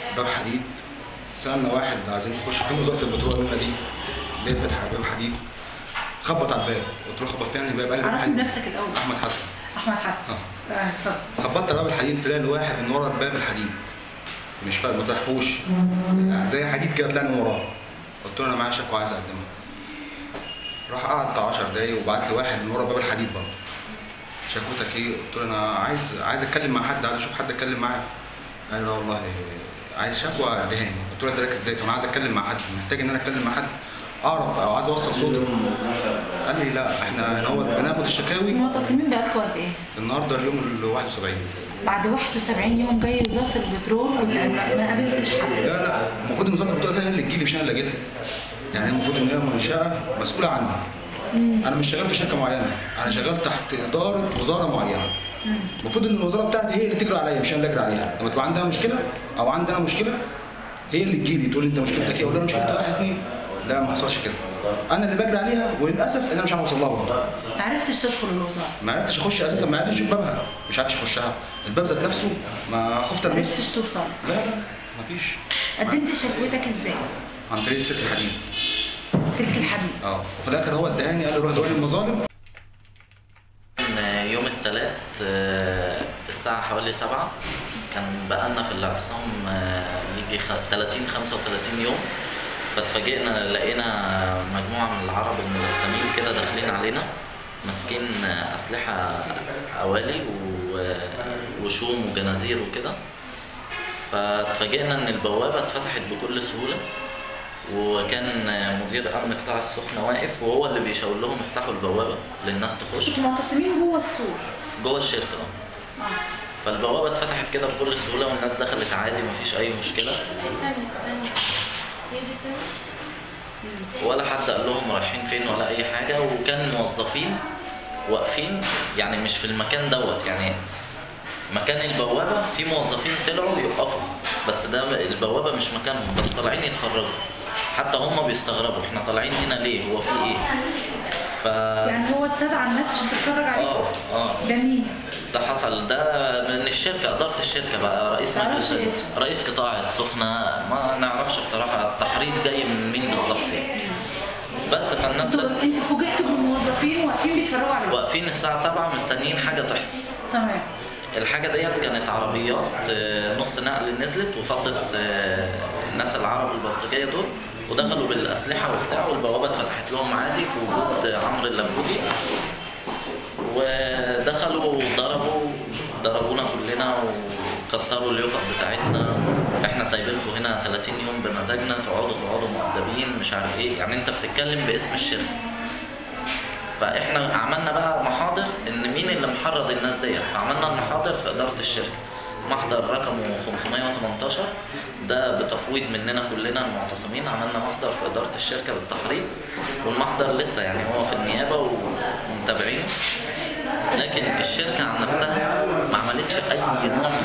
باب حديد سالنا واحد عايزين نخش فين وزاره البترول قلنا دي لقيت باب باب حديد خبط على الباب قلت له خبط فين الباب قال لي باب عرفني حديد بنفسك الاول احمد حسن احمد حسن اه تمام اتفضل خبطت على باب الحديد تلاقي الواحد من ورا الباب الحديد مش فاهم ما فتحوش يعني زي حديد كده طلع من وراه قلت له انا معايا شكوى عايز اقدمها راح قعد بتاع 10 دقايق وبعت لي واحد من ورا باب الحديد برضه شكوتك ايه؟ قلت له انا عايز عايز اتكلم مع حد عايز اشوف حد اتكلم معاه قال لا والله عايز شكوى دهاني قلت له ادرك ازاي؟ طب انا عايز اتكلم مع حد محتاج ان انا اتكلم مع حد اعرف او عايز اوصل صوتي قال لي لا احنا هو بناخد الشكاوي المعتصمين بقالكم قد ايه؟ النهارده اليوم ال 71 بعد 71 يوم جاي وزاره البترول ولا ما ما قابلتش حد لا لا المفروض ان وزاره البترول هي اللي تجيلي مش انا اللي اجيلها يعني هي المفروض ان هي منشاه مسؤوله عني انا مش شغال في شركه معينه انا شغال تحت اداره وزاره معينه المفروض ان الوزاره بتاعتي هي اللي تجري عليا مش انا اللي اجري عليها لما تبقى عندها مشكله او عندنا مشكله هي اللي تجيلي تقول لي انت مشكلتك ايه اقول لها مشكلتي واحد اثنين لا ما حصلش كده انا اللي بجري عليها وللاسف انا مش عارف اوصل لها برضه ما عرفتش تدخل الوزاره ما عرفتش اخش اساسا ما عرفتش اشوف بابها مش عارف اخشها الباب ذات نفسه ما خفت ما ارميه عرفتش توصل لا لا مفيش قدمت شكوتك ازاي؟ عن طريق السلك الحديد سلك الحديد اه وفي الاخر هو اداني قال لي روح دوري المظالم كان يوم الثلاث الساعة حوالي سبعة كان بقالنا في الاعتصام آه، يجي خ- 30 35 يوم فاتفاجئنا لقينا مجموعة من العرب الملثمين كده داخلين علينا ماسكين آه، أسلحة أوالي و- وشوم وجنازير وكده فاتفاجئنا إن البوابة اتفتحت بكل سهولة وكان آه، مدير أمن قطاع السخنة واقف وهو اللي بيشاور لهم افتحوا البوابة للناس تخش كنتوا معتصمين جوه السور جوه الشركة اه فالبوابة اتفتحت كده بكل سهولة والناس دخلت عادي مفيش أي مشكلة ولا حد قال لهم رايحين فين ولا أي حاجة وكان موظفين واقفين يعني مش في المكان دوت يعني مكان البوابة في موظفين طلعوا يقفوا بس ده البوابة مش مكانهم بس طالعين يتفرجوا حتى هم بيستغربوا احنا طالعين هنا ليه هو في ايه ف يعني هو استدعى الناس عشان تتفرج عليكم اه اه ده مين؟ ده حصل ده من الشركة إدارة الشركة بقى رئيس تعرفش مجلس اسمه؟ رئيس قطاع السخنة ما نعرفش بصراحة التحريض جاي من مين بالظبط يعني بس فالناس انتوا انتوا فوجئتوا بالموظفين واقفين بيتفرجوا عليكم واقفين الساعة 7 مستنيين حاجة تحصل تمام الحاجة ديت كانت عربيات آه، نص نقل نزلت وفضت آه، الناس العرب البلطجية دول ودخلوا بالأسلحة وبتاع والبوابة اتفتحت لهم عادي في وجود عمرو اللبودي ودخلوا وضربوا ضربونا كلنا وكسروا اليافط بتاعتنا احنا سايبينكم هنا 30 يوم بمزاجنا تقعدوا تقعدوا مؤدبين مش عارف ايه يعني انت بتتكلم باسم الشركه فاحنا عملنا بقى محاضر ان مين اللي محرض الناس ديت فعملنا المحاضر في اداره الشركه محضر رقمه 518 ده بتفويض مننا كلنا المعتصمين عملنا محضر في اداره الشركه بالتحريض والمحضر لسه يعني هو في النيابه ومتابعينه لكن الشركه عن نفسها ما عملتش اي نوع من